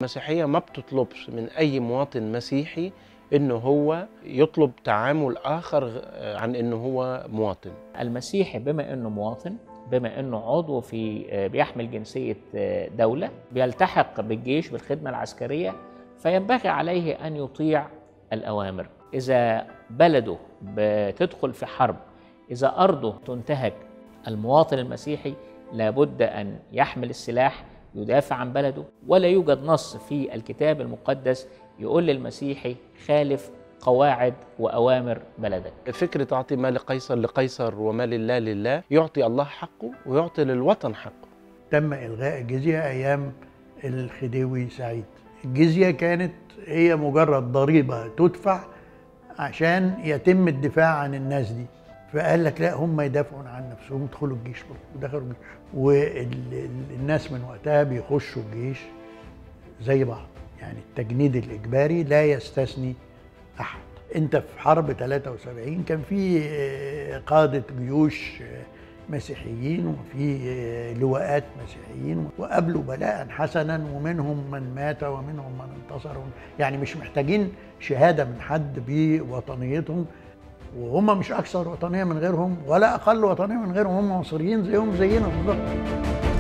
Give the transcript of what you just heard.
المسيحية ما بتطلبش من أي مواطن مسيحي إنه هو يطلب تعامل آخر عن إنه هو مواطن المسيحي بما انه مواطن بما انه عضو في بيحمل جنسيه دوله بيلتحق بالجيش بالخدمه العسكريه فينبغي عليه ان يطيع الاوامر اذا بلده بتدخل في حرب اذا ارضه تنتهك المواطن المسيحي لابد ان يحمل السلاح يدافع عن بلده ولا يوجد نص في الكتاب المقدس يقول للمسيحي خالف قواعد واوامر بلدك فكرة أعطي ما لقيصر لقيصر وما لله لله يعطي الله حقه ويعطي للوطن حقه تم إلغاء الجزية أيام الخديوي سعيد الجزية كانت هي مجرد ضريبة تدفع عشان يتم الدفاع عن الناس دي فقال لك لا هم يدافعون عن نفسهم يدخلوا الجيش ودخلوا الجيش والناس من وقتها بيخشوا الجيش زي بعض يعني التجنيد الإجباري لا يستثني أحد أنت في حرب 73 كان في قادة جيوش مسيحيين وفي لواءات مسيحيين وقابلوا بلاء حسنا ومنهم من مات ومنهم من انتصر يعني مش محتاجين شهادة من حد بوطنيتهم وهم مش أكثر وطنية من غيرهم ولا أقل وطنية من غيرهم هم مصريين زيهم زينا بالظبط